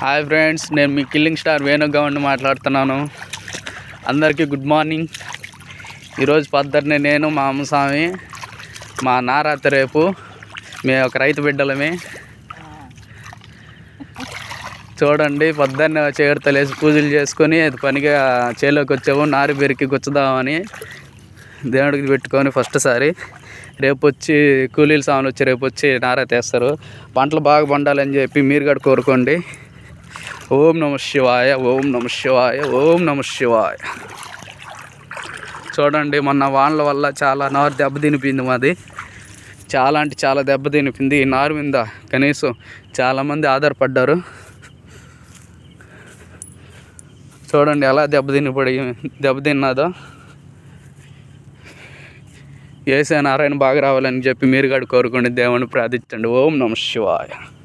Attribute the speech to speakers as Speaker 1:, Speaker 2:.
Speaker 1: hi friends నేను మీ killing star వేణుగౌండ్ మాట్లాడుతున్నాను అందరికీ గుడ్ మార్నింగ్ ఈరోజు పొద్దున్నే నేను మా అమ్మస్వామి మా నారాత రేపు మేము ఒక రైతు బిడ్డలమే చూడండి పొద్దున్నే చేడతలేసి పూజలు చేసుకొని అది పనిగా చేలోకి వచ్చాము నారు పెరికి గుచ్చుదామని దేవుడికి పెట్టుకొని ఫస్ట్ సారి రేపు వచ్చి కూలీల సామాన్లు వచ్చి రేపు వచ్చి నారా తీస్తారు పంటలు బాగా పండాలని చెప్పి మీరు కూడా కోరుకోండి ఓం నమ శివాయ ఓం నమ శివాయ ఓం నమ శివాయ చూడండి మొన్న వానల వల్ల చాలా నారు దెబ్బ తినిపింది మాది చాలా అంటే చాలా దెబ్బ తినిపింది ఈ నారు మీద కనీసం చాలామంది ఆధారపడ్డారు చూడండి ఎలా దెబ్బతినిపడి దెబ్బతిన్నదో ఏసే నారాయణ బాగా రావాలని చెప్పి మీరు కూడా కోరుకోండి దేవుని ప్రార్థించండి ఓం నమ శివాయ